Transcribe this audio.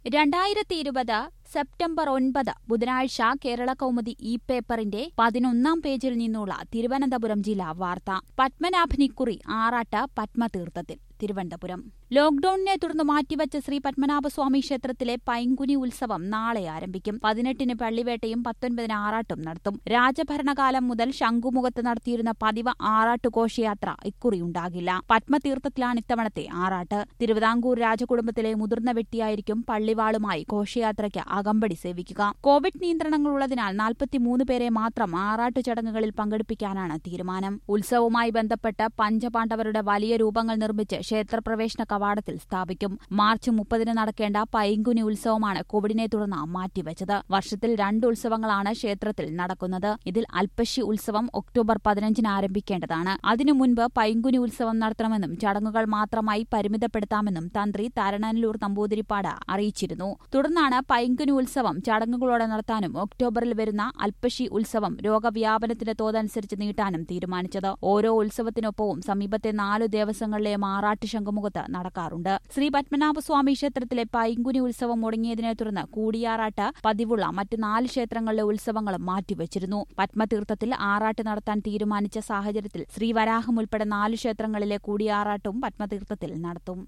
രണ്ടായിരത്തി ഇരുപത് സെപ്റ്റംബർ ഒൻപത് ബുധനാഴ്ച കേരള കൗമുദി ഇ പേപ്പറിന്റെ പതിനൊന്നാം പേജിൽ നിന്നുള്ള തിരുവനന്തപുരം ജില്ലാ വാർത്ത പത്മനാഭനിക്കുറി ആറാട്ട് പത്മതീർത്ഥത്തിൽ തിരുവനന്തപുരം ലോക്ഡൌണിനെ തുടർന്ന് മാറ്റിവച്ച ശ്രീ പത്മനാഭസ്വാമി ക്ഷേത്രത്തിലെ പൈങ്കുനി ഉത്സവം നാളെ ആരംഭിക്കും പതിനെട്ടിന് പള്ളിവേട്ടയും പത്തൊൻപതിന് ആറാട്ടും നടത്തും രാജഭരണകാലം മുതൽ ശംഖുമുഖത്ത് നടത്തിയിരുന്ന പതിവ് ആറാട്ട് ഘോഷയാത്ര ഇക്കുറി ഉണ്ടാകില്ല പത്മതീർത്ഥത്തിലാണ് ഇത്തവണത്തെ ആറാട്ട് തിരുവിതാംകൂർ രാജകുടുംബത്തിലെ മുതിർന്ന വ്യക്തിയായിരിക്കും പള്ളിവാളുമായി ഘോഷയാത്രയ്ക്ക് അകമ്പടി സേവിക്കുക കോവിഡ് നിയന്ത്രണങ്ങളുള്ളതിനാൽ നാൽപ്പത്തിമൂന്ന് പേരെ മാത്രം ആറാട്ട് ചടങ്ങുകളിൽ പങ്കെടുപ്പിക്കാനാണ് തീരുമാനം ഉത്സവവുമായി ബന്ധപ്പെട്ട് പഞ്ചപാണ്ഡവരുടെ വലിയ രൂപങ്ങൾ നിർമ്മിച്ച് ക്ഷേത്രപ്രവേശന കവാടത്തിൽ സ്ഥാപിക്കും മാർച്ച് മുപ്പതിന് നടക്കേണ്ട പൈങ്കുനി ഉത്സവമാണ് കോവിഡിനെ തുടർന്ന് മാറ്റിവെച്ചത് വർഷത്തിൽ രണ്ട് ഉത്സവങ്ങളാണ് ക്ഷേത്രത്തിൽ നടക്കുന്നത് ഇതിൽ അൽപ്പശി ഉത്സവം ഒക്ടോബർ പതിനഞ്ചിന് ആരംഭിക്കേണ്ടതാണ് അതിനു മുൻപ് പൈങ്കുനി ഉത്സവം നടത്തണമെന്നും ചടങ്ങുകൾ മാത്രമായി പരിമിതപ്പെടുത്താമെന്നും തന്ത്രി തരണനല്ലൂർ നമ്പൂതിരിപ്പാട് അറിയിച്ചിരുന്നു തുടർന്നാണ് പൈങ്കുനി ഉത്സവം ചടങ്ങുകളോടെ നടത്താനും ഒക്ടോബറിൽ വരുന്ന അൽപ്പശി ഉത്സവം രോഗവ്യാപനത്തിന്റെ തോതനുസരിച്ച് നീട്ടാനും തീരുമാനിച്ചത് ഓരോ ഉത്സവത്തിനൊപ്പവും സമീപത്തെ നാലു ദേവസ്വങ്ങളിലെ മാറാട്ട് ശംഖുമുഖത്ത് നടക്കാറുണ്ട് ശ്രീ പത്മനാഭസ്വാമി ക്ഷേത്രത്തിലെ പൈങ്കുനി ഉത്സവം മുടങ്ങിയതിനെ തുടർന്ന് കൂടിയാറാട്ട് പതിവുള്ള മറ്റ് നാല് ക്ഷേത്രങ്ങളിലെ ഉത്സവങ്ങളും മാറ്റിവച്ചിരുന്നു പത്മതീർത്ഥത്തിൽ ആറാട്ട് നടത്താൻ തീരുമാനിച്ച സാഹചര്യത്തിൽ ശ്രീവരാഹം ഉൾപ്പെടെ നാല് ക്ഷേത്രങ്ങളിലെ കൂടിയാറാട്ടും പത്മതീർത്ഥത്തിൽ നടത്തും